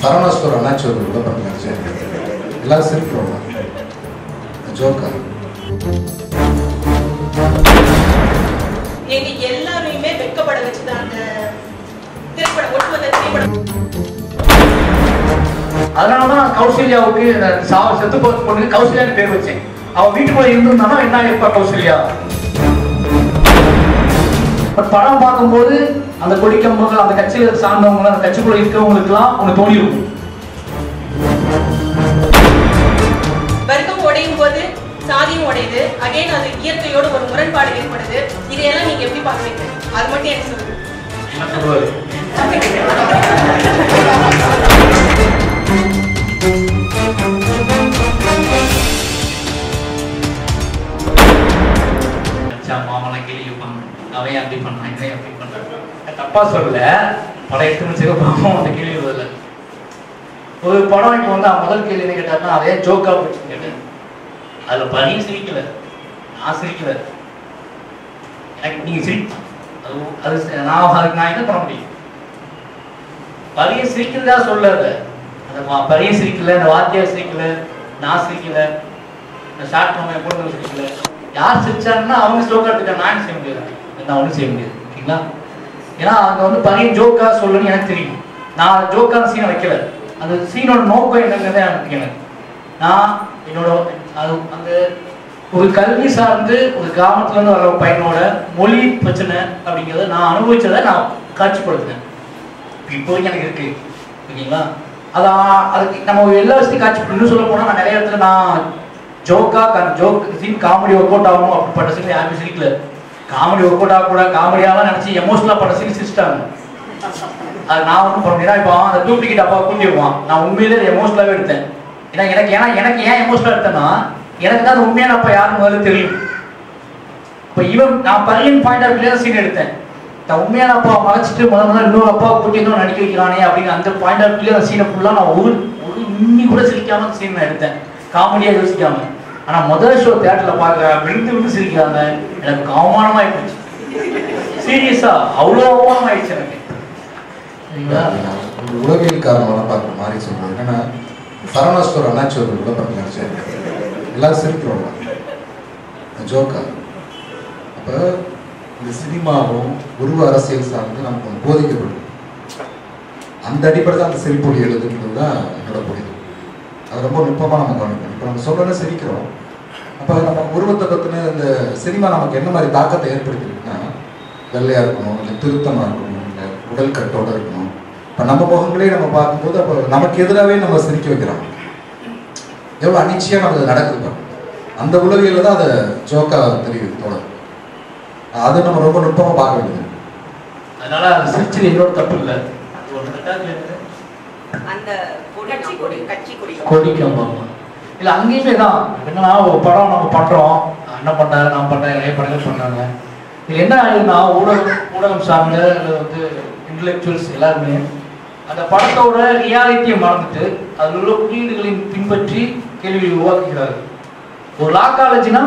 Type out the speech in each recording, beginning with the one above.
Saravana store அண்ணாச்சி ஒரு விளம்பரம் நினைச்சேன் எல்லாரும் சிரிக்கிறோம் ஜோக்கா எங்க எல்லாரையுமே வெட்கப்பட வச்சுதான் அந்த திரைப்படம் ஒட்டுமொத்த திரைப்படம் அதனாலதான் கௌசல்யாவுக்கு இந்த சாவ செத்து போன பொண்ணுக்கு கௌசல்யான்னு பேர் வச்சேன் அவன் வீட்டுக்குள்ள இருந்திருந்தானா என்ன இருப்பா கௌசல்யா பட் படம் பார்க்கும்போது அந்த கொடிக்கம்பங்கள் அந்த கட்சியில சார்ந்தவங்க அந்த கட்சிக்குள்ள இருக்கவங்களுக்குலாம் உனக்கு தோணி இருக்கும் வர்க்கம் உடையும் போது சாதியும் உடையுது அகைன் அது இயற்கையோட ஒரு முரண்பாடு ஏற்படுது இதையெல்லாம் நீங்க எப்படி பாக்குறீங்க அது மட்டும் எனக்கு சொல்லுங்க என்ன சொல்லுவாரு மச்சான் மாமலாம் கேள்வி கேட்பாங்க அவன் அப்படி பண்ணான் இவன் அப்படி பண்ணான் நான் தப்பா சொல்லல படம் எடுத்து முடிச்சு பாவம் அந்த கேள்வி வரல ஒரு படம் இப்போ வந்து அவன் முதல் கேள்வி என்ன கேட்டாருன்னா அதே ஜோக்கா போச்சு கேட்டேன் அதுல பனியும் சிரிக்கல நான் சிரிக்கல எனக்கு நீங்க சிரி அது அது ச- நான் அதுக்கு நான் என்ன பண்ண முடியும் பரிய சிரிக்கிறதா சொல்லாத அந்த வா- பரிய சிரிக்கல இந்த வாத்தியார் சிரிக்கல நான் சிரிக்கல இந்த ஷார்ட் நம்ம பொண்ணு சிரிக்கல யார் சிரிச்சாங்கன்னா அவங்க ஸ்லோக்கா எடுத்துக்க நான் என்ன செய்ய முடியாது நான் ஒன்றும் செய்ய முடியாது ஓகேங்களா ஏன்னா அங்க வந்து பரிய ஜோக்கா சொல்லணும்னு எனக்கு தெரியும் நான் ஜோக்கான சீனை வைக்கல அந்த சீனோட நோக்கம் என்னங்கிறத எனக்கு தெரியல நான் என்னோட அது அந்த ஒரு கல்வி சார்ந்து ஒரு கிராமத்துல இருந்து வர ஒரு பையனோட மொழி பிரச்சனை அப்படிங்கிறத நான் அனுபவிச்சதை நான் காட்சிப்படுத்தினேன் இப்போ வரைக்கும் எனக்கு இருக்கு ஓகேங்களா அதான் அதுக்கு நம்ம எல்லா விஷயத்தையும் காட்சி இன்னும் சொல்ல போனா நான் நிறைய இடத்துல நான் ஜோக்கா joke scene comedy work out ஆகணும் அப்படிப்பட்ட சீன் யாருமே சிரிக்கல காமெடி ஒர்க் அவுட் ஆகக்கூட காமெடியாலாம் நினைச்சு எமோஷனலா பட்ட சீன் சிரிச்சிட்டாங்க அது நான் ஒன்றும் பண்ண முடியாது இப்போ அந்த டூப்ளிகேட் அப்பா கூட்டிடுவான் நான் உண்மையிலே எமோஷனலாகவே எடுத்தேன் ஏன்னா எனக்கு ஏன்னா எனக்கு ஏன் எமோஷனலாக எடுத்தேன்னா எனக்கு தான் அந்த உண்மையான அப்பா யாருன்னு முதல்ல தெரியும் இப்போ இவன் நான் பரியன் பாயிண்ட் ஆஃப் வியூல சீன் எடுத்தேன் நான் உண்மையான அப்பா மறைச்சிட்டு முதல் முதல்ல இன்னொரு அப்பா கூட்டி இன்னும் நடிக்க வைக்கிறானே அப்படின்னு அந்த பாயிண்ட் ஆஃப் வியூல அந்த சீனை ஃபுல்லாக நான் ஒரு ஒரு இன்னி கூட சிரிக்காம அந்த சீன் நான் எடுத்தேன் காமெடியாக யோசிக்காம ஆனா முதல் ஷோ தியேட்டர்ல பார்க்க விழுந்து விழுந்து சிரிக்கிறாங்க எனக்கு அவமானமாயி போச்சு சீரியஸா அவ்வளோ அவமானம் ஆயிடுச்சு எனக்கு சரிங்களா ஒரு உளவியல் காரணம் பார்க்குற மாதிரி சொல்றது என்னன்னா சரவணா ஸ்டோர் அண்ணாச்சி ஒரு விளம்பரம் நினைச்சேன் எல்லாரும் சிரிக்கிறோம் ஜோக்கா அப்ப இந்த சினிமாவும் உருவ அரசியல் சார்ந்து நமக்கு ஒண்ணு போதிக்கப்படும் அந்த அடிப்படை தான் அந்த சிரிப்பொழி எழுதுன்றது தான் என்னோட புரிதல் அது ரொம்ப நுட்பமாக நம்ம கவனிக்கணும் இப்போ நம்ம சொல்றோன்னு சிரிக்கிறோம் அப்போ நம்ம உருவத்தை பற்றின இந்த சினிமா நமக்கு என்ன மாதிரி தாக்கத்தை ஏற்படுத்திருக்குன்னா வெள்ளையா இருக்கணும் இல்லை திருத்தமா இருக்கணும் இல்லை உடல் கட்டோட இருக்கணும் இப்போ நம்ம முகங்களே நம்ம பார்க்கும்போது அப்போ நமக்கு எதிராகவே நம்ம சிரிக்க வைக்கிறாங்க எவ்வளோ அனிச்சையாக நமக்கு நடக்குது பாருங்க. அந்த உளவியல தான் அதை ஜோக்கா தெரியுது தொடர் அது நம்ம ரொம்ப நுட்பமாக பார்க்க வேண்டியது அதனால அது சிரிச்சது என்னோட தப்பு இல்லை அது ஒரு ரெண்டாவது என்னது? அந்த கட்சி கொடி கட்சி கொடி கொடிக்கும் ஆமா இல்ல அங்கேயுமே தான் என்னன்னா ஒரு படம் நம்ம பண்றோம் அண்ணன் பண்ணாரு நான் பண்ணேன் நிறைய படங்கள் பண்ணாங்க இது என்ன ஆகுதுன்னா ஊடகம் ஊடகம் சார்ந்த இல்ல வந்து இன்டலெக்சுவல்ஸ் எல்லாருமே அந்த படத்தோட ரியாலிட்டியை மறந்துட்டு அதில் உள்ள குறியீடுகளின் பின்பற்றி கேள்வியை உருவாக்குகிறார்கள் ஒரு லா காலேஜ்னா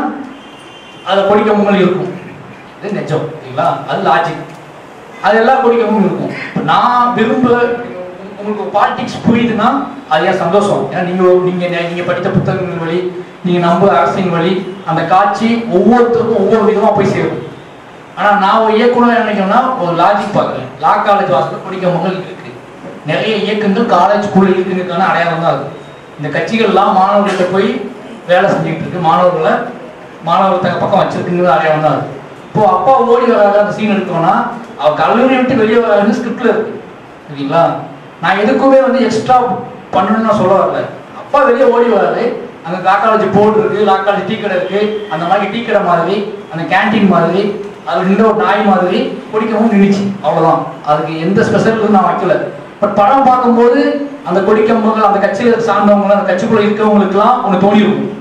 அதில் கொடிக்கம்பங்கள் இருக்கும் இது நிஜம் சரிங்களா அது லாஜிக் அது எல்லா கொடிக்கம்பும் இருக்கும் இப்போ நான் விரும்ப உங்களுக்கு பாலிடிக்ஸ் புரியுதுன்னா அது ஏன் சந்தோஷம் ஏன்னா நீங்க நீங்க நீங்க படித்த புத்தகங்கள் வழி நீங்க நம்புற அரசின் வழி அந்த காட்சி ஒவ்வொருத்தருக்கும் ஒவ்வொரு விதமா போய் சேரும் ஆனா நான் ஒரு இயக்குனர் என்ன நினைக்கிறேன்னா ஒரு லாஜிக் பார்க்குறேன் லா காலேஜ் வாசல் கொடிக்கம்பங்கள் இருக்கு நிறைய இயக்கங்கள் காலேஜ் ஸ்கூல்ல இருக்குங்கிறதுக்கான அடையாளம் தான் அது இந்த கட்சிகள்லாம் மாணவர்கள்ட்ட போய் வேலை செஞ்சுக்கிட்டு இருக்கு மாணவர்களை மாணவர்கள் தங்க பக்கம் வச்சிருக்குங்கிறது அடையாளம் தான் அது இப்போ அப்பா ஓடி வராத அந்த சீன் எடுத்தோம்னா அவ கல்லூரி விட்டு வெளியே வராதுன்னு ஸ்கிரிப்ட்ல இருக்கு சரிங்களா நான் எதுக்குமே வந்து எக்ஸ்ட்ரா பண்ணணும்னு நான் சொல்ல வரல அப்பா வெளியே ஓடி வராது அங்க காக்காலஜி போர்டு இருக்கு லாக்காலஜி டீ கடை இருக்கு அந்த மாதிரி டீ கடை மாதிரி அந்த கேண்டீன் மாதிரி அது நின்ற ஒரு நாய் மாதிரி குடிக்கவும் நின்றுச்சு அவ்வளவுதான் அதுக்கு எந்த ஸ்பெஷல் நான் வைக்கல பட் படம் பார்க்கும்போது அந்த கொடிக்கம்பங்கள் அந்த கட்சியில சார்ந்தவங்க அந்த கட்சிக்குள்ள இருக்கவங்களுக்குலாம் ஒன்று தோணி இருக்கும்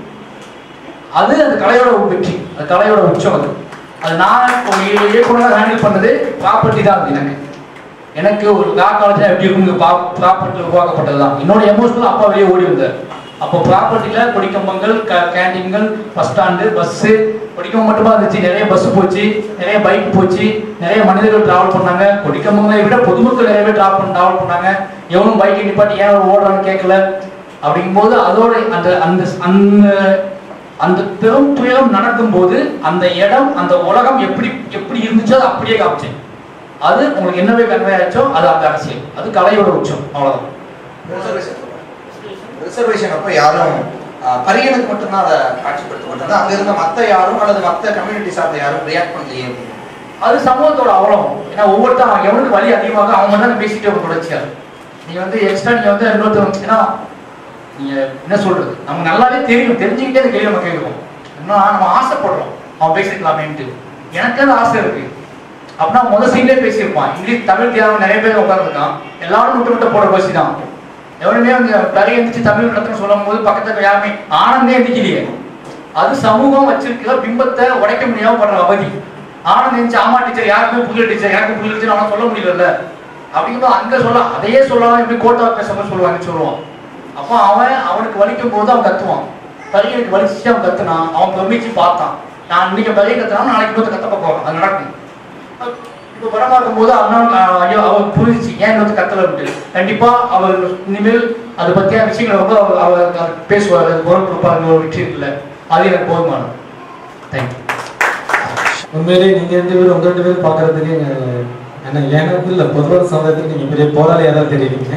அது அந்த கலையோட வெற்றி அந்த கலையோட உச்சம் அது அது நான் ஒரு இயக்குனராக ஹேண்டில் பண்ணது ப்ராப்பர்ட்டி தான் அது எனக்கு எனக்கு ஒரு லா காலேஜ் எப்படி இருக்கும் ப்ராப்பர்ட்டி உருவாக்கப்பட்டது தான் என்னோட எமோஷனல் அப்பா வெளியே ஓடி வந்தார் அப்போ ப்ராப்பர்ட்டியில் கொடிக்கம்பங்கள் க கேண்டீன்கள் பஸ் ஸ்டாண்டு பஸ்ஸு கொடிக்கம்பம் மட்டுமா இருந்துச்சு நிறைய பஸ் போச்சு நிறைய பைக் போச்சு நிறைய மனிதர்கள் டிராவல் பண்ணாங்க கொடிக்கம்பங்களை விட பொதுமக்கள் நிறைய பேர் டிராவல் பண்ண டிராவல் பண்ணாங்க எவனும் பைக்கை நிப்பாட்டி ஏன் ஓடுறான்னு கேட்கல அப்படிங்கும்போது அதோட அந்த அந்த அந்த அந்த பெரும் துயரம் நடக்கும்போது அந்த இடம் அந்த உலகம் எப்படி எப்படி இருந்துச்சோ அதை அப்படியே காமிச்சேன் அது உங்களுக்கு என்னவே கன்வே ஆச்சோ அது அந்த அரசியல் அது கலையோட உச்சம் அவ்வளவுதான் ரிசர்வேஷன் ரிசர்வேஷன் அப்போ யாரும் ஆஹ், பரியனுக்கு மட்டும்தான் அதை காட்சிப்படுத்த மாட்டாங்க அங்க இருந்த மத்த யாரும் அல்லது மத்த கம்யூனிட்டி சார்ந்த யாரும் ரியாக்ட் பண்ணலையே அப்படின்னு. அது சமூகத்தோட அவலம் ஏன்னா ஒவ்வொருத்தன் அவன் எவனுக்கு வலி அதிகமாக அவன் மட்டும் தான் பேசிட்டே இருக்க தொடர்ச்சியா நீங்க வந்து எக்ஸ்ட்ரா நீங்க வந்து இன்னொருத்தர் ஏன்னா நீங்க என்ன சொல்றது நமக்கு நல்லாவே தெரியும் தெரிஞ்சுக்கிட்டே அந்த கேள்வி நம்ம கேட்கிறோம் இன்னும் நம்ம ஆசைப்படுறோம் அவன் பேசிக்கலாமேன்ட்டு எனக்கு அது ஆசை இருக்கு அப்படின்னா முதல் சீன்லேயே பேசியிருப்பான் இங்கிலீஷ் தமிழ் தெரியாம நிறைய பேர் உட்காந்துருக்கான் எல்லாரும் முட்டை முட்டை போடுற பசி தான் எவனுமே வந்து பிறகு எந்திரிச்சு தமிழ் நடத்தணும் சொல்லும் போது பக்கத்துல யாருமே ஆனந்தே எந்திக்கலையே அது சமூகம் வச்சிருக்கிற பிம்பத்தை உடைக்க முடியாம படுற அவதி ஆனந்த் இருந்துச்சு ஆமா டீச்சர் யாருமே புதிய டீச்சர் யாருக்கும் புதிய டீச்சர் அவன் சொல்ல முடியல அப்படிங்கும்போது அங்க சொல்ல அதையே சொல்லாம எப்படி கோட்டா பேசாம சொல்லுவாங்கன்னு சொல்லுவான் அப்போ அவன் அவனுக்கு வலிக்கும் போது அவன் கத்துவான் பையனுக்கு வலிச்சு அவன் கத்துனான் அவன் பிரமிச்சு பார்த்தான் நான் இன்னைக்கு பைய கத்துனா நாளைக்கு போது கத்த போவான் அது நடக்கும் இப்போ படம் பார்க்கும்போது அண்ணா ஆஹ், ஐயோ அவர் புரிஞ்சிச்சு ஏன் வந்து கத்தல கண்டிப்பா அவர் இனிமேல் அதை பத்தியான விஷயங்களை ரொம்ப அவர் அவர் அவர் பேசுவார் குரல் கொடுப்பாரு ஒரு வெற்றி இருக்குல்ல அது எனக்கு போதுமானது தேங்க்யூ உண்மையிலேயே நீங்க ரெண்டு பேரும் உங்க ரெண்டு பேரும் பாக்குறதுக்கு என்ன எனக்கு இல்ல பொதுவாக சமுதாயத்துக்கு நீங்க பெரிய போராளியா தான் தெரியுறீங்க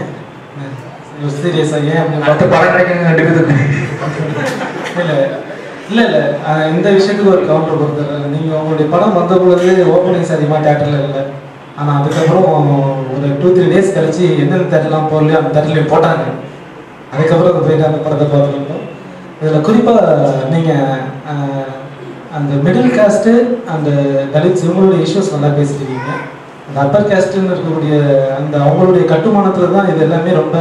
சீரியஸா ஏன் அப்படின்னு அடுத்த பார்த்தா- படம் கிடைக்கும் ரெண்டு பேருக்கு இல்ல இல்ல இல்ல அஹ் இந்த விஷயத்துக்கு ஒரு கவுண்டர் கொடுத்துறேன் நீங்க உங்களுடைய படம் வந்த பொழுது ஓப்பனிங்ஸ் அதிகமா தேட்டர்ல இல்லை ஆனா அதுக்கப்புறம் ஒரு டூ த்ரீ டேஸ் கழிச்சு எந்தெந்த தேட்டர்லாம் போடலையோ அந்த தேட்டர்லயும் போட்டாங்க அதுக்கப்புறம் அது போயிட்டு அந்த படத்தை பார்த்துருந்தோம் இதுல குறிப்பா நீங்க அஹ், அந்த மிடில் காஸ்ட் அந்த தலித்ஸ் இவங்களுடைய இஷ்யூஸ் நல்லா பேசிருக்கீங்க அந்த அப்பர் காஸ்ட்னு இருக்கக்கூடிய அந்த அவங்களுடைய கட்டுமானத்துல தான் இது எல்லாமே ரொம்ப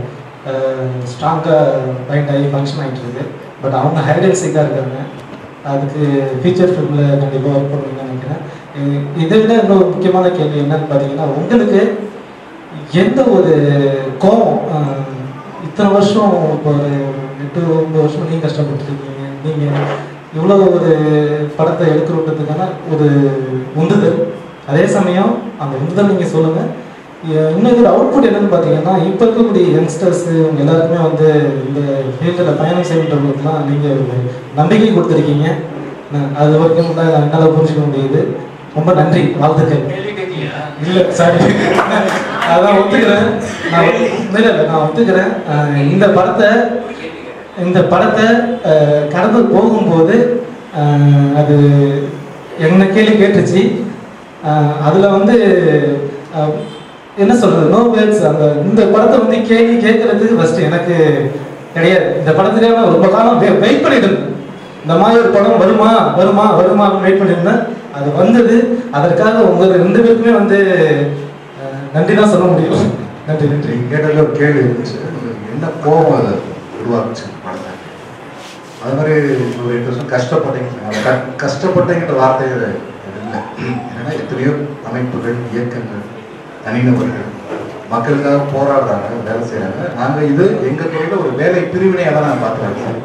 ஸ்ட்ராங்காக பைண்ட் ஆகி ஃபங்க்ஷன் ஆகிட்டு இருக்கு பட் அவங்க ஹைடென்சிக்காக இருக்காங்க அதுக்கு ஃபீச்சர் ஃபிலிமில் கண்டிப்பாக ஒர்க் பண்ணுவீங்கன்னு நினைக்கிறேன் இ- இதை விட இன்னொரு முக்கியமான கேள்வி என்னன்னு பார்த்தீங்கன்னா உங்களுக்கு எந்த ஒரு கோபம் அஹ், இத்தனை வருஷம் இப்போ ஒரு எட்டு ஒன்பது வருஷம் நீங்கள் கஷ்டப்பட்டுருக்கீங்க நீங்கள் இவ்வளோ ஒரு படத்தை எடுக்கிறதுக்கான ஒரு உந்துதல் அதே சமயம் அந்த உந்துதல் நீங்கள் சொல்லுங்கள் இன்னும் இதோட அவுட்புட் என்னன்னு பார்த்தீங்கன்னா இப்போ இருக்கக்கூடிய யங்ஸ்டர்ஸ் இவங்க எல்லாருக்குமே வந்து இந்த ஃபீல்டில் பயணம் செய்கின்றவங்களுக்குலாம் நீங்கள் ஒரு நம்பிக்கை கொடுத்துருக்கீங்க நான் அது வரைக்கும் தான் என்னால் புரிஞ்சுக்க முடியுது ரொம்ப நன்றி வாழ்த்துக்கள் கேள்வி கேட்கலையா இல்ல சாரி அதான் ஒத்துக்கிறேன் நான் ஒத்து- இல்ல இல்ல நான் ஒத்துக்கிறேன் அஹ் இந்த படத்தை இந்த படத்தை அஹ், கடந்து போகும்போது அஹ், அது என்ன கேள்வி கேட்டுச்சு அஹ், அதுல வந்து அஹ், என்ன சொல்றது நோ வேர்ட்ஸ் அந்த இந்த படத்தை வந்து கேள்வி கேட்கறதுக்கு ஃபர்ஸ்ட் எனக்கு கிடையாது இந்த படத்துக்காக நான் ரொம்ப காலம் வெயிட் பண்ணிட்டு இருந்தேன் இந்த மாதிரி ஒரு படம் வருமா வருமா வருமா வெயிட் பண்ணியிருந்தேன் அது வந்தது அதற்காக உங்க ரெண்டு பேருக்குமே வந்து அஹ், நன்றி தான் சொல்ல முடியும் நன்றி நன்றி நீங்க கேட்டதுல ஒரு கேள்வி இருந்துச்சு உங்களுக்கு என்ன கோபம் அது உருவாக்குச்சு படத்தை அது மாதிரி ஒரு எட்டு வருஷம் கஷ்டப்பட்டீங்க அந்த க- கஷ்டப்பட்டீங்கன்ற வார்த்தை இது இல்லை ஏன்னா எத்தனையோ அமைப்புகள் இயக்கங்கள் தனிநபர்கள் மக்களுக்காக போராடுறாங்க வேலை செய்றாங்க நாங்க இது எங்க தொழில ஒரு வேலை பிரிவினையாக தான் நான் பார்த்துருக்கேன்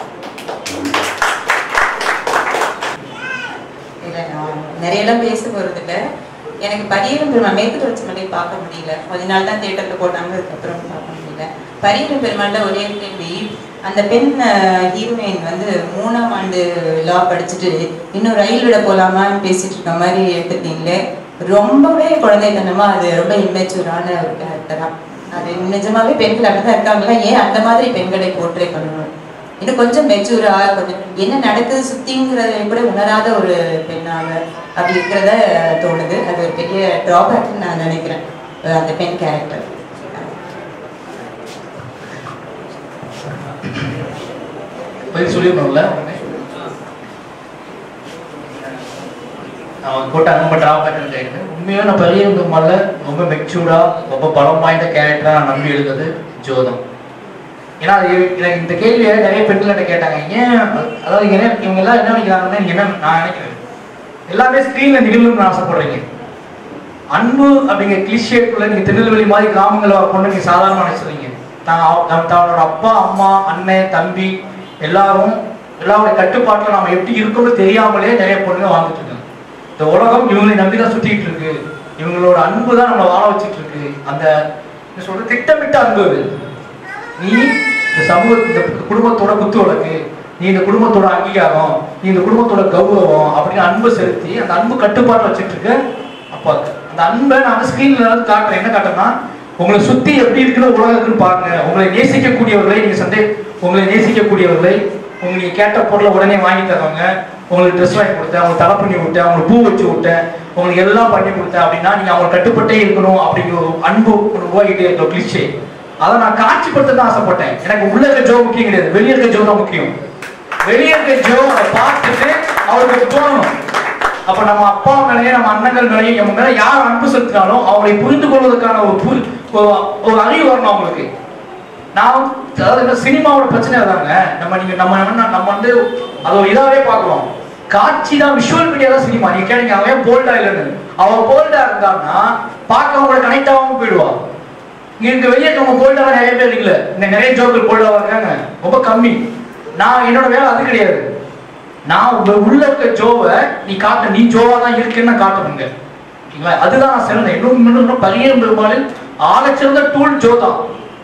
இல்லை நான் நிறையலாம் பேச போகிறது இல்லை எனக்கு பரியரும் பெருமாள் மேற்கு தொடர்ச்சி மலை பார்க்க முடியல கொஞ்ச நாள் தான் தேட்டரில் போட்டாங்க அதுக்கப்புறம் பார்க்க முடியல பரியரும் பெருமாள்ல ஒரே ஒரு கேள்வி அந்த பெண் ஹீரோயின் வந்து மூணாம் ஆண்டு லா படிச்சுட்டு இன்னும் ரயில் விட போலாமான்னு பேசிட்டு இருக்க மாதிரி எடுத்துட்டீங்களே ரொம்பவே குழந்தைத்தனமா அது ரொம்ப இம்மெச்சூரான ஒரு கேரக்டரா அது நிஜமாவே பெண்கள் அப்படிதான் இருக்காங்களா ஏன் அந்த மாதிரி பெண்களை போர்ட்ரே பண்ணணும் இன்னும் கொஞ்சம் மெச்சூரா கொஞ்சம் என்ன நடக்குது சுத்திங்கிறத கூட உணராத ஒரு பெண்ணாக அப்படி இருக்கிறத தோணுது அது ஒரு பெரிய டிராபேக்னு நான் நினைக்கிறேன் அஹ் அந்த பெண் கேரக்டர் பதில் சொல்லிடணும்ல உடனே அவன் கோட்டை ரொம்ப டிராப் ஆகிட்டு உண்மையாக நான் பெரிய மல்ல ரொம்ப மெச்சூர்டா ரொம்ப பலம் வாய்ந்த கேரக்டரா நான் நம்பி எழுதுறது ஜோதம் ஏன்னா அது எனக்கு இந்த கேள்வியை நிறைய பெண்கள் என்கிட்ட கேட்டாங்க ஏன் அதாவது என்ன இவங்க எல்லாம் என்ன நினைக்கிறாங்கன்னா என்ன நான் நினைக்கிறேன் எல்லாமே ஸ்க்ரீன்ல நிகழணும்னு ஆசைப்படுறீங்க அன்பு அப்படிங்கிற கிளிஷேக்குள்ள நீங்க திருநெல்வேலி மாதிரி கிராமங்களை கொண்டு நீங்க சாதாரணமா நினைச்சிருங்க நான் அவ- நம்ம தன்னோட அப்பா அம்மா அண்ணன் தம்பி எல்லாரும் எல்லாருடைய கட்டுப்பாட்டில் நம்ம எப்படி இருக்கோம்னு தெரியாமலே நிறைய பொண்ணுங்க வாழ்ந்துட்டு இருக்காங்க இந்த உலகம் இவங்களை நம்பி தான் சுத்திட்டு இருக்கு இவங்களோட அன்பு தான் நம்மளை வாழ வச்சுட்டு இருக்கு அந்த என்ன சொல்றது திட்டமிட்ட அன்பு அது. நீ இந்த சமூக இந்த குடும்பத்தோட குத்து விளக்கு நீ இந்த குடும்பத்தோட அங்கீகாரம் நீ இந்த குடும்பத்தோட கௌரவம் அப்படின்னு அன்பை செலுத்தி அந்த அன்பு கட்டுப்பாடு வச்சுட்டு இருக்க அப்பாவுக்கு அந்த அன்பை நான் ஸ்கிரீன்ல வந்து காட்டுறேன் என்ன காட்டுறேன்னா உங்களை சுத்தி எப்படி இருக்குன்னு உலகம் இருக்குன்னு பாருங்க உங்களை நேசிக்கக்கூடியவர்களை நீங்க சந்தே உங்களை நேசிக்கக்கூடியவர்களை உங்களுக்கு நீங்க கேட்ட பொருளை உடனே வாங்கி தருவாங்க உங்களுக்கு ட்ரெஸ் வாங்கி கொடுத்தேன் உங்களுக்கு தலை பண்ணி விட்டேன் உங்களுக்கு பூ வச்சு விட்டேன் உங்களுக்கு எல்லாம் பண்ணி கொடுத்தேன் அப்படின்னா நீங்க அவங்க கட்டுப்பட்டே இருக்கணும் அப்படிங்கிற ஒரு அன்பு ஒரு உருவாகிட்டே இருக்க கிளிச்சே அதை நான் காட்சிப்படுத்த தான் ஆசைப்பட்டேன் எனக்கு உள்ள இருக்க ஜோ முக்கியம் கிடையாது வெளியே இருக்க ஜோ தான் முக்கியம் வெளியே இருக்க ஜோ அதை பார்த்துட்டு அவருக்கு தோணும் அப்ப நம்ம அப்பா மேலேயே நம்ம அண்ணங்கள் மேலேயும் நம்ம மேல யார் அன்பு செலுத்தினாலும் அவங்களை புரிந்து கொள்வதற்கான ஒரு புரி ஒரு- ஒரு அறிவு வரணும் அவங்களுக்கு நான் வந்து- அதாவது இந்த சினிமாவோட பிரச்சனை அதாங்க நம்ம நீங்க நம்ம என்ன நம்ம வந்து அதை ஒரு இதாவே பார்க்கலாம் காட்சி தான் விஷுவல் மீடியா தான் சினிமா நீங்க கேளுங்க அவன் போல்டா இல்லைன்னு அவன் போல்டா இருந்தான்னா பார்க்கவங்க கனெக்ட் ஆகாம போயிடுவா இங்க இங்க வெளியே இருக்கவங்க போல்டா நிறைய பேர் இல்ல இந்த நிறைய ஜோக்கர் போல்டா இருக்காங்க ரொம்ப கம்மி நான் என்னோட வேலை அது கிடையாது நான் உங்க உள்ள இருக்க ஜோவை நீ காட்ட நீ ஜோவா தான் இருக்குன்னு நான் காட்டணுங்க ஓகேங்களா அதுதான் நான் சிறந்த இன்னும் இன்னும் இன்னும் பரியரும் பெருமாளில் ஆகச்சிறந்த டூல் ஜோ தான்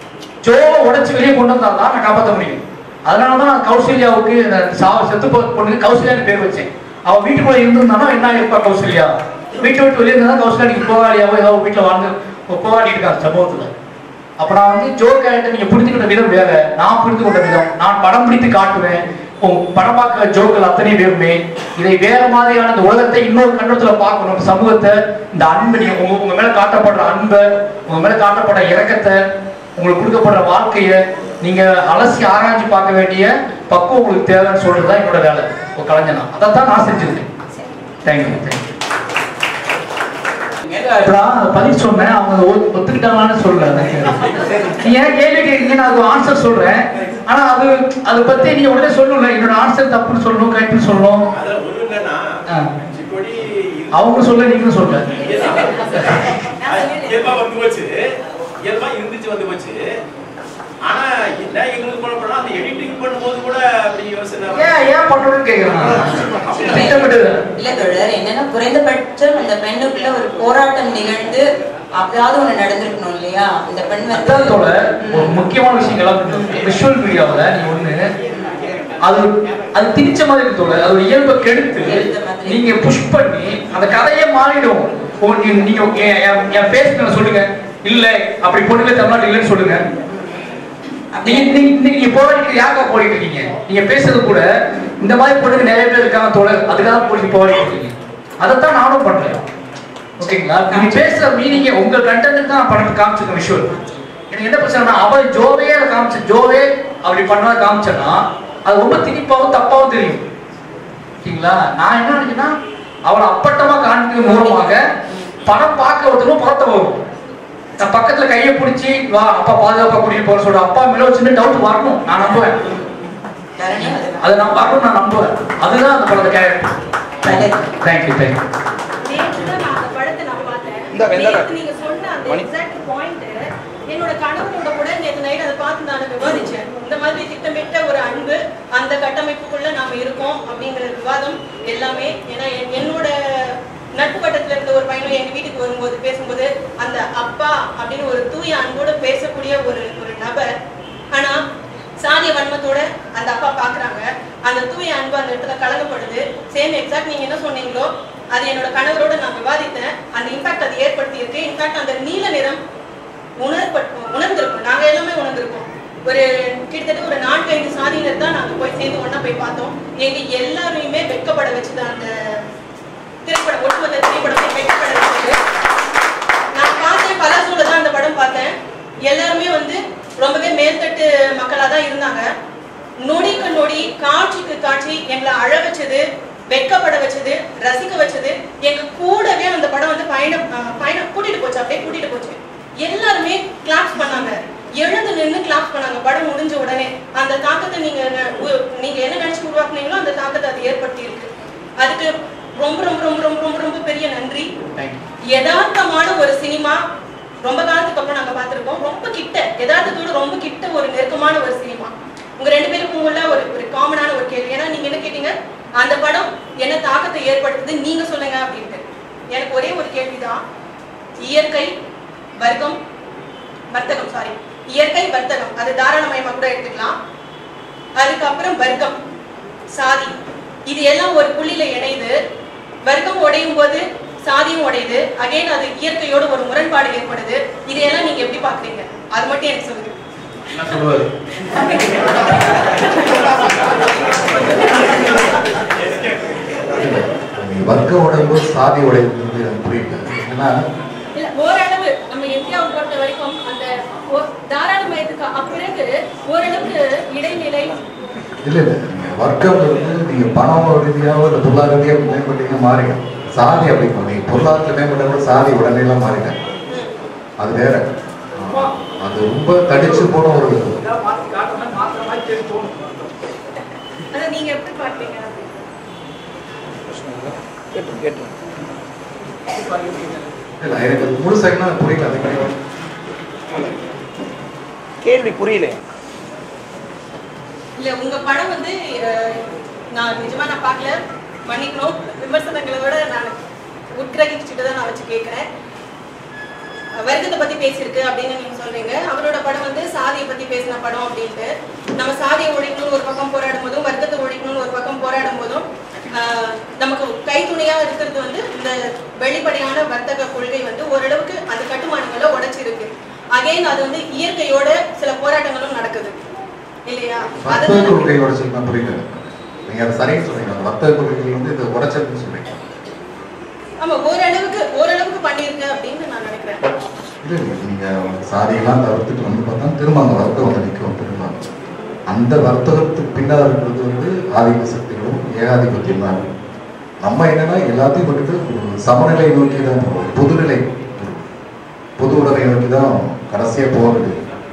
ஜோவை உடைச்சு வெளியே கொண்டு வந்தா தான் நான் காப்பாற்ற முடியும் அதனால தான் நான் கௌசல்யாவுக்கு இந்த சாவ செத்து போ பொண்ணுக்கு கௌசல்யான்னு பேர் வச்சேன் அவ வீட்டுக்குள்ள இருந்திருந்தானா என்ன இருப்பா கௌசல்யா வீட்டை விட்டு வெளியே இருந்தா கௌசல்யா நீங்க போகாடியாவோ ஏதோ வீட்டுல வாழ்ந்து போகாடிட்டு இருக்காங்க சமூகத்துல அப்ப நான் வந்து ஜோ கேரக்டர் நீங்க புரிஞ்சுக்கிட்ட விதம் வேற நான் புரிந்து கொண்ட விதம் நான் படம் பிடித்து காட்டுவேன் உங்க படம் பார்க்கிற ஜோக்கள் அத்தனை பேருமே இதை வேற மாதிரியான இந்த உலகத்தை இன்னொரு கண்ணத்துல பார்க்கணும் சமூகத்தை இந்த அன்பு நீங்க உங்க உங்க மேல காட்டப்படுற அன்பை உங்க மேல காட்டப்படுற இரக்கத்தை உங்களுக்கு கொடுக்கப்படுற வாழ்க்கைய நீங்க அலசி ஆராய்ச்சி பார்க்க வேண்டிய பக்குவம் உங்களுக்கு தேவைன்னு சொல்றதுதான் என்னோட வேலை ஒரு கலைஞனா அதைத்தான் நான் செஞ்சிருக்கேன் தேங்க்யூ தேங்க்யூ இப்ப நான் பதில் சொன்னேன் அவங்க ஒ- ஒத்துக்கிட்டாங்களான்னு சொல்லல நீ ஏன் கேள்வி கேட்கீங்க நான் அதுக்கு ஆன்சர் சொல்றேன் ஆனா அது அதை பத்தி நீங்க உடனே சொல்லணும்ல என்னோட ஆன்சர் தப்புன்னு சொல்லணும் கரெக்ட்னு சொல்லணும் அதுல ஒரு என்னன்னா, ஆ. இப்படி அவங்க சொல்ல நீங்களும் சொல்ல இயல்பா வந்து போச்சு இயல்பா இருந்துச்சு வந்து போச்சு ஆனா என்ன எங்களுக்கு குழப்பம்னா அந்த எடிட்டிங் பண்ணும்போது கூட அப்படி யோசனை ஏன் ஏன் பண்ணணும்னு கேக்குறேன் திட்டமிட்டு இல்ல தோழர் என்னன்னா குறைந்தபட்சம் அந்த பெண்ணுக்குள்ள ஒரு போராட்டம் நிகழ்ந்து அப்பயாவது ஒண்ணு நடந்திருக்கணும் இல்லையா இந்த பெண் அதான் தோட வந்து ஒரு முக்கியமான விஷயங்களா விஷுவல் மீடியாவில் நீ ஒண்ணு அது அது திணிச்ச மாதிரி இருக்கு தோட அது ஒரு இயல்பை கெடுத்து கெடுத்த மாதிரி. நீங்க புஷ் பண்ணி அந்த கதையே மாறிடும் உங்க- நீங்க- நீங்க என்- என்- என் பேசுங்க சொல்லுங்க இல்ல அப்படி பொண்ணுங்க தமிழ்நாட்டு இல்லைன்னு சொல்லுங்க நீங்க நீங்க இன்னைக்கு நீங்க போராடிட்டு யாருக்கா போராடிட்டு இருக்கீங்க நீங்க பேசுறது கூட இந்த மாதிரி பொண்ணுங்க நிறைய பேர் இருக்காங்க தோழர் அதுக்காக போய் போராடிட்டு இருக்கீங்க அதைத்தான் நானும் பண்றேன் ஓகேங்களா நீங்க பேசுற மீனிங்க உங்க கண்டென்ட் தான் நான் பண்ண காமிச்சிருக்கேன் விஷுவல் எனக்கு என்ன பிரச்சனைனா அவ ஜோவே அதை காமிச்சு ஜோவே அப்படி பண்ணாத காமிச்சேன்னா அது ரொம்ப திணிப்பாவும் தப்பாவும் தெரியும் ஓகேங்களா நான் என்ன நினைச்சேன்னா அவளை அப்பட்டமா காண்பிக்கிறது மூலமாக படம் பார்க்க ஒருத்தரும் படத்தை வரும் நான் பக்கத்துல கையை பிடிச்சி வா அப்பா பாதுகாப்பா கூட்டிட்டு போற சொல்ற அப்பா மேல ஒரு சின்ன டவுட் வரணும் நான் நம்புவேன் தரணி அதுதான். அதை நான் வரணும் நான் நம்புவேன் அதுதான் அந்த படத்தை கேரக்டர் நல்லது. தேங்க்யூ தேங்க்யூ நேத்து தான் நான் அந்த படத்தை நான் பார்த்தேன். இந்த வெள்ளை நேத்து நீங்க சொன்ன அந்த exact point, என்னோட கணவரோட கூட நேத்து night அதை பார்த்து நான் விவாதிச்சேன். இந்த மாதிரி திட்டமிட்ட ஒரு அன்பு அந்த கட்டமைப்புக்குள்ள நாம இருக்கோம் அப்படிங்கிற விவாதம் எல்லாமே ஏன்னா என்- என்னோட நட்பு வட்டத்துல இருந்த ஒரு பையனும் எங்க வீட்டுக்கு வரும்போது பேசும்போது அந்த அப்பா அப்படின்னு ஒரு தூய அன்போட பேசக்கூடிய ஒரு ஒரு நபர் ஆனா சாதிய வன்மத்தோட அந்த அப்பா பாக்குறாங்க அந்த தூய அன்பு அந்த இடத்துல கலங்கப்படுது சேம் எக்ஸாக்ட் நீங்க என்ன சொன்னீங்களோ அது என்னோட கணவரோட நான் விவாதித்தேன் அந்த இம்பாக்ட் அது ஏற்படுத்தி இருக்கு இன்ஃபேக்ட் அந்த நீல நிறம் உணர்பட்டு உணர்ந்திருக்கோம் நாங்க எல்லாமே உணர்ந்திருக்கோம் ஒரு கிட்டத்தட்ட ஒரு நான்கு ஐந்து சாதியினர் தான் நாங்க போய் சேர்ந்து ஒண்ணா போய் பார்த்தோம் எங்க எல்லாரையுமே வெட்கப்பட வச்சது அந்த திரைப்படம் ஒட்டுமொத்த திரைப்படத்தை வெட்கப்பட வச்சது நான் பார்த்தேன் பலாசூல தான் அந்த படம் பார்த்தேன் எல்லாருமே வந்து ரொம்பவே மேல்தட்டு மக்களா தான் இருந்தாங்க நொடிக்கு நொடி காட்சிக்கு காட்சி எங்களை அழ வச்சது வெட்கப்பட வச்சது ரசிக்க வச்சது எங்க கூடவே அந்த படம் வந்து பயணம் அஹ், பயணம் கூட்டிட்டு போச்சு அப்படியே கூட்டிட்டு போச்சு எல்லாருமே கிளாப்ஸ் பண்ணாங்க எழுந்து நின்று கிளாப்ஸ் பண்ணாங்க படம் முடிஞ்ச உடனே அந்த தாக்கத்தை நீங்க ந- உ- நீங்க என்ன நினைச்சு உருவாக்குனீங்களோ அந்த தாக்கத்தை அது ஏற்படுத்தி இருக்கு அதுக்கு ரொம்ப ரொம்ப ரொம்ப ரொம்ப ரொம்ப ரொம்ப பெரிய நன்றி தேங்க்யூ யதார்த்தமான ஒரு சினிமா ரொம்ப காலத்துக்கு அப்புறம் நாங்க பார்த்திருக்கோம் ரொம்ப கிட்ட யதார்த்தத்தோட ரொம்ப கிட்ட ஒரு நெருக்கமான ஒரு சினிமா உங்க ரெண்டு பேருக்கும் உள்ள ஒரு ஒரு காமனான ஒரு கேள்வி ஏன்னா நீங்க என்ன கேட்டீங்க அந்த படம் என்ன தாக்கத்தை ஏற்படுத்துது நீங்க சொல்லுங்க அப்படின்ட்டு எனக்கு ஒரே ஒரு கேள்விதான் இயற்கை வர்க்கம் வர்த்தகம் சாரி இயற்கை வர்த்தகம் அது தாராளமயமா கூட எடுத்துக்கலாம் அதுக்கப்புறம் வர்க்கம் சாதி இது எல்லாம் ஒரு புள்ளியில இணைந்து வர்க்கம் உடையும் போது சாதியும் உடையுது அகைன் அது இயற்கையோட ஒரு முரண்பாடு ஏற்படுது இதையெல்லாம் நீங்க எப்படி பாக்குறீங்க அது மட்டும் எனக்கு சொல்லுங்க என்ன சொல்லுவாரு இல்ல, நீங்க வர்க்கம் உடையும்போது சாதி உடையும்போது எனக்கு புரியல ஏன்னா இல்ல ஓரளவு நம்ம இந்தியாவை பொறுத்த வரைக்கும் அந்த ஒ- தாராளமயத்துக்கு அப்பிறகு ஓரளவுக்கு இடைநிலை இல்ல இல்ல நீங்க வர்க்கம் வந்து நீங்க பணம் ரீதியாவோ இல்ல பொருளாதார ரீதியாக மேம்பட்டீங்க மாறிடும் சாதி அப்படி இல்லை. நீங்க பொருளாதாரத்துல மேம்பட்ட கூட சாதி உடனே எல்லாம் மாறிட்டேன் அது வேற ஆ, அது ரொம்ப தடிச்சு போன ஒரு மாத்தி காட்டுற மாத்திர மாதிரி கேட்டு தோணும் அதை நீங்க எப்படி பாக்குறீங்க இல்ல எனக்கு அது முழுசா என்ன புரியல அது கிடையாது கேள்வி புரியல இல்ல உங்க படம் வந்து அஹ், நான் நிஜமா நான் பார்க்கல மன்னிக்கணும் விமர்சனங்களை விட நான் உட்கிரகிச்சுட்டு தான் நான் வச்சு கேட்கிறேன் அஹ், வர்க்கத்தை பத்தி பேசியிருக்கு அப்படின்னு நீங்க சொல்றீங்க அவரோட படம் வந்து சாதியை பத்தி பேசின படம் அப்படின்ட்டு நம்ம சாதியை ஒழிக்கணும்னு ஒரு பக்கம் போராடும் போதும் வர்க்கத்தை ஒழிக்கணும்னு ஒரு பக்கம் போராடும் போதும் ஆஹ், நமக்கு கைத்துணையா இருக்கிறது வந்து இந்த வெளிப்படையான வர்த்தக கொள்கை வந்து ஓரளவுக்கு அந்த கட்டுமானங்களை உடைச்சிருக்கு அகைன் அது வந்து இயற்கையோட சில போராட்டங்களும் நடக்குது இல்லையா வர்த்தக அதுதான் கொள்கை உடைச்சல் தான் புரியல நீங்க அதை சரின்னு சொல்றீங்க அந்த வர்த்தக கொள்கை வந்து இது உடைச்சல்னு சொல்றீங்க ஆமா ஓரளவுக்கு ஓரளவுக்கு பண்ணிருக்கு அப்படின்னு நான் நினைக்கிறேன் இல்ல இல்ல நீங்க சாதியெல்லாம் தவிர்த்துட்டு வந்து பார்த்தா திரும்ப அந்த வர்த்தகம் வந்து நிற்கும் திரும்ப அந்த வர்த்தகத்துக்கு பின்னால் இருக்கிறது வந்து ஆதிக்க சக்திகளும் ஏகாதிபத்தியம் தான் நம்ம என்னன்னா எல்லாத்தையும் விட்டுட்டு ஒரு சமநிலை நோக்கி தான் போறோம் பொதுநிலை ஒரு பொது உடைமை நோக்கி தான் கடைசியா போகிறது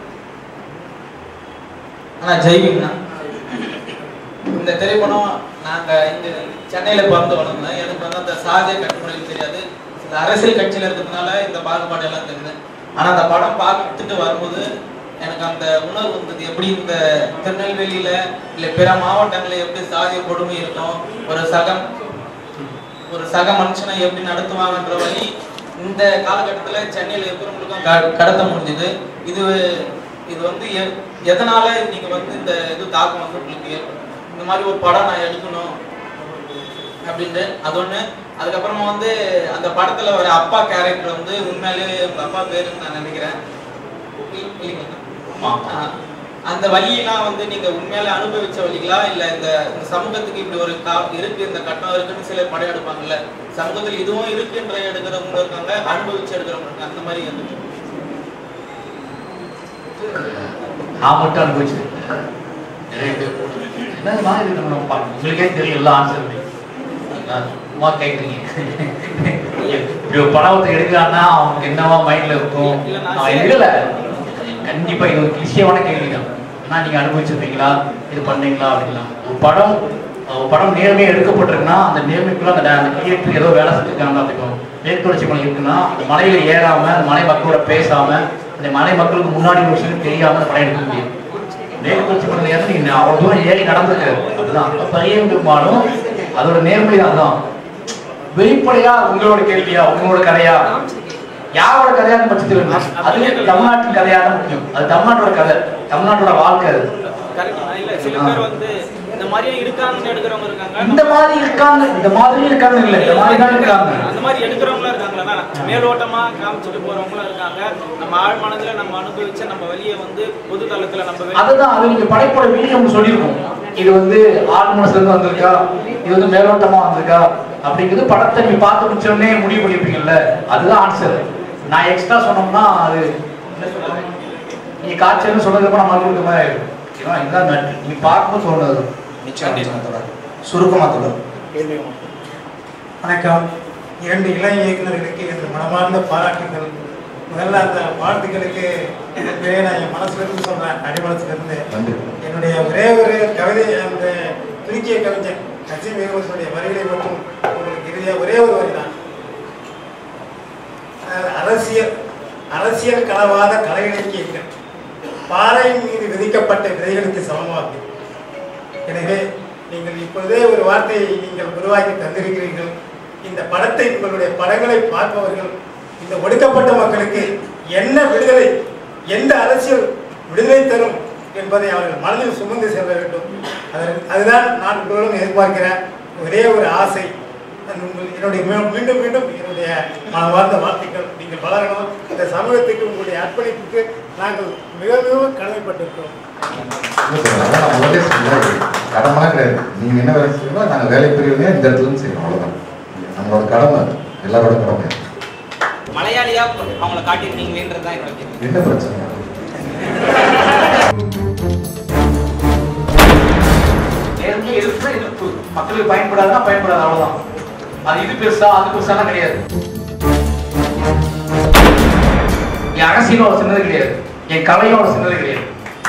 ஆனா ஜெய்விங் தான் இந்த திரைப்படம் நாங்க இங்க சென்னையில பிறந்து வளர்ந்தேன் எனக்கு வந்து அந்த சாதிய கட்டுமுறை தெரியாது இந்த அரசியல் கட்சியில இருக்கிறதுனால இந்த பாகுபாடு எல்லாம் தெரியுது ஆனா அந்த படம் பார்த்துட்டு வரும்போது எனக்கு அந்த உணர்வு வந்தது எப்படி இந்த திருநெல்வேலியில இல்ல பிற மாவட்டங்களில் எப்படி சாதிய கொடுமை இருக்கும் ஒரு சகம் ஒரு சக மனுஷனை எப்படி நடத்துவாங்கன்ற வழி இந்த காலகட்டத்துல சென்னையில இருக்கிறவங்களுக்கும் க- கடத்த முடிஞ்சது இது இது வந்து எ- எதனால நீங்க வந்து இந்த இது தாக்கம் வந்து உங்களுக்கு ஏற்ப- இந்த மாதிரி ஒரு படம் நான் எடுக்கணும் அப்படின்ட்டு அது ஒண்ணு அதுக்கப்புறமா வந்து அந்த படத்துல வர அப்பா கேரக்டர் வந்து உண்மையிலேயே உங்க அப்பா பேருன்னு நான் நினைக்கிறேன் இல்- இல்லைங்களா? ஆ. அந்த வழியெல்லாம் வந்து நீங்க உண்மையில அனுபவிச்ச வழிகளா இல்ல இந்த இந்த சமூகத்துக்கு இப்படி ஒரு கா இருக்கு இந்த கட்டம் இருக்குன்னு சிலர் படம் எடுப்பாங்கல்ல சமூகத்தில் இதுவும் இருக்குன்ற எடுக்கிறவங்க இருக்காங்க அனுபவிச்சு எடுக்கிறவங்க இருக்காங்க அந்த மாதிரி வந்து நான் மட்டும் அனுபவிச்சது நிறைய பேர் என்னதுமா இது நம்ம பா- உங்களுக்கே தெரியும் எல்லா ஆன்சர் சும்மா கேட்குறீங்க இப்படி ஒரு படத்தை எடுக்கிறான்னா அவனுக்கு என்னவா மைண்ட்ல இருக்கும் இல்ல, நான் நான் சரி. இல்ல கண்டிப்பா இது ஒரு கிளிஷியமான கேள்விதான் ஆனா நீங்க அனுபவிச்சிருப்பீங்களா இது பண்ணீங்களா அப்படிங்களா ஒரு படம் ஒரு படம் நேர்மையா எடுக்கப்பட்டிருக்குன்னா அந்த நேர்மைக்குள்ள அந்த அந்த கிரியேட்டர் ஏதோ வேலை செஞ்சிருக்காங்க அப்படிக்கும் மேற்கு தொடர்ச்சி மலை இருக்குன்னா அந்த மலையில ஏறாம அந்த மலை மக்களோட பேசாம அந்த மலை மக்களுக்கு முன்னாடி ஒரு விஷயம் தெரியாம அந்த படம் எடுக்க முடியும் மேற்கு தொடர்ச்சி மலையில ஏறி நீங்க அவ்வளவு தூரம் ஏறி நடந்துருக்கு அதுதான் பையன் பெரும்பாலும் அதோட நேர்மை தான் வெளிப்படையா உங்களோட கேள்வியா உங்களோட கதையா யாரோட கதையான பட்சத்தில் இருக்கு அது தமிழ்நாட்டின் கதையா தான் முக்கியம் அது தமிழ்நாட்டோட கதை தமிழ்நாட்டோட வாழ்க்கை அது கரெக்ட் இல்ல சில பேர் வந்து இந்த மாதிரியே இருக்காங்கன்னு எடுக்கிறவங்க இருக்காங்க இந்த மாதிரி இருக்காங்க இந்த மாதிரி இருக்காங்க இல்ல இந்த மாதிரி தான் இருக்காங்க அந்த மாதிரி எடுக்கிறவங்களும் இருக்காங்களா தான் மேலோட்டமா காமிச்சிட்டு போறவங்களும் இருக்காங்க நம்ம ஆழ்மனதுல நம்ம அனுபவிச்ச நம்ம வெளியே வந்து பொது தளத்துல நம்ம வெளிய- அதுதான் அது நீங்க படைப்போட வீடியோ ஒன்று சொல்லியிருக்கோம் இது வந்து ஆள் மனசுல இருந்து வந்திருக்கா இது வந்து மேலோட்டமா வந்திருக்கா அப்படிங்கிறது படத்தை நீங்க பார்த்து முடிச்ச உடனே முடிவு பண்ணிருப்பீங்கல்ல அதுதான் ஆன்சர் நான் எக்ஸ்ட்ரா சொன்னோம்னா அது என்ன சொல்றது? நீங்க காய்ச்சல்னு சொன்னதுக்கு நான் மறுபடியும் மாதிரி ஆயிடும் ஓகேவா இதுதான் நட்டு நீங்க பார்க்கும்போது சொன்னது நிச்சயம் நிச்சயம் தொடர் சுருக்கமா தொடர் வணக்கம் இரண்டு இளம் இயக்குநர்களுக்கு எனது மனமார்ந்த பாராட்டுகள் முதல்ல அந்த வாழ்த்துக்களுக்கு உண்மையிலே நான் என் மனசுல இருந்து சொல்றேன் அடிமனசுல இருந்து நன்றி என்னுடைய ஒரே ஒரு கவிதை அந்த துருக்கிய கவிஞர் நசீம் வேகவசனுடைய வரிகளை மட்டும் உங்களுக்கு இறுதியா ஒரே ஒரு வரி தான் அதாவது அரசியல் அரசியல் கலவாத கலை இலக்கியங்கள் பாறையின் மீது விதிக்கப்பட்ட விதைகளுக்கு சமமாகும் எனவே நீங்கள் இப்பொழுதே ஒரு வார்த்தையை நீங்கள் உருவாக்கி தந்திருக்கிறீர்கள் இந்த படத்தை உங்களுடைய படங்களை பார்ப்பவர்கள் இந்த ஒடுக்கப்பட்ட மக்களுக்கு என்ன விடுதலை எந்த அரசியல் விடுதலை தரும் என்பதை அவர்கள் மனதில் சுமந்து செல்ல வேண்டும் அதற்கு அதுதான் நான் உங்களிடம் எதிர்பார்க்கிறேன் ஒரே ஒரு ஆசை நான் உங்கள் என்னுடைய மீ- மீண்டும் மீண்டும் என்னுடைய மனமார்ந்த வாழ்த்துக்கள் நீங்கள் வளரணும் இந்த சமூகத்துக்கு உங்களுடைய அர்ப்பணிப்புக்கு நாங்கள் மிக மிகவும் கடமைப்பட்டிருக்கிறோம் இல்ல சார், அதான் நான் முதல்ல சொன்னேன். கடமைலாம் கிடையாது நீங்க என்ன வேலை செய்யணும் நாங்க வேலை பிரிவுனே இந்த இடத்துல இருந்து செய்யணும் அவ்வளவுதான் நம்மளோட கடமை அது. எல்லாரோட கடமை அது. மலையாளியா அவங்கள காட்டியிருக்கீங்களேன்றது தான் என்னோட கேள்வி என்ன பிரச்சனை நேர்மை எதிர்ப்பு எதிர்ப்பு மக்களுக்கு பயன்படாதுன்னா பயன்படாது அவ்வளவுதான் அது இது பெருசா அது பெருசாலாம் கிடையாது என் அரசியலும் அவ்வளவு சின்னது கிடையாது என் கலையும் அவ்வளவு சின்னது கிடையாது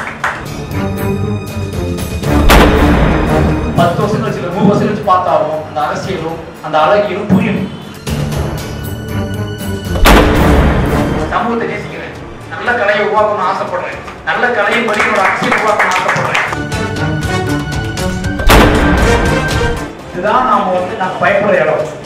பத்து வருஷம் கழிச்சு இல்ல, நூறு வருஷம் கழிச்சு பார்த்தாலும் அந்த அரசியலும் அந்த அழகியலும் புரியும் சமூகத்தை நேசிக்கிறேன் நல்ல கலையை உருவாக்கணும்னு ஆசைப்படுறேன் நல்ல கலையை படி என்னோட அரசியல் உருவாக்கணும்னு ஆசைப்படுறேன் இதுதான் நாம வந்து நாங்க பயப்படுற இடம்